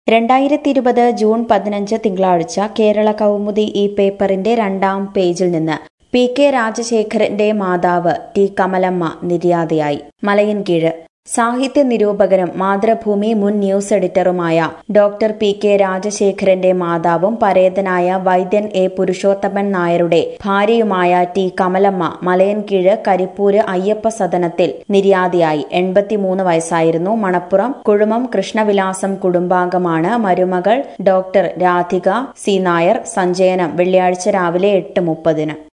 രണ്ടായിരത്തി ഇരുപത് ജൂൺ പതിനഞ്ച് തിങ്കളാഴ്ച കേരള കൗമുദി ഈ പേപ്പറിന്റെ രണ്ടാം പേജിൽ നിന്ന് പി കെ രാജശേഖരന്റെ മാതാവ് ടി കമലമ്മ നിര്യാതയായി മലയൻകീഴ് സാഹിത്യ നിരൂപകനും മാതൃഭൂമി മുൻ ന്യൂസ് എഡിറ്ററുമായ ഡോക്ടർ പി കെ രാജശേഖരന്റെ മാതാവും പരേതനായ വൈദ്യൻ എ പുരുഷോത്തമൻ നായരുടെ ഭാര്യയുമായ ടി കമലമ്മ മലയൻകീഴ് കരിപ്പൂര് അയ്യപ്പ സദനത്തിൽ നിര്യാതയായി എൺപത്തിമൂന്ന് വയസ്സായിരുന്നു മണപ്പുറം കുഴുമം കൃഷ്ണവിലാസം കുടുംബാംഗമാണ് മരുമകൾ ഡോക്ടർ രാധിക സി നായർ സഞ്ചയനം വെള്ളിയാഴ്ച രാവിലെ എട്ട് മുപ്പതിന്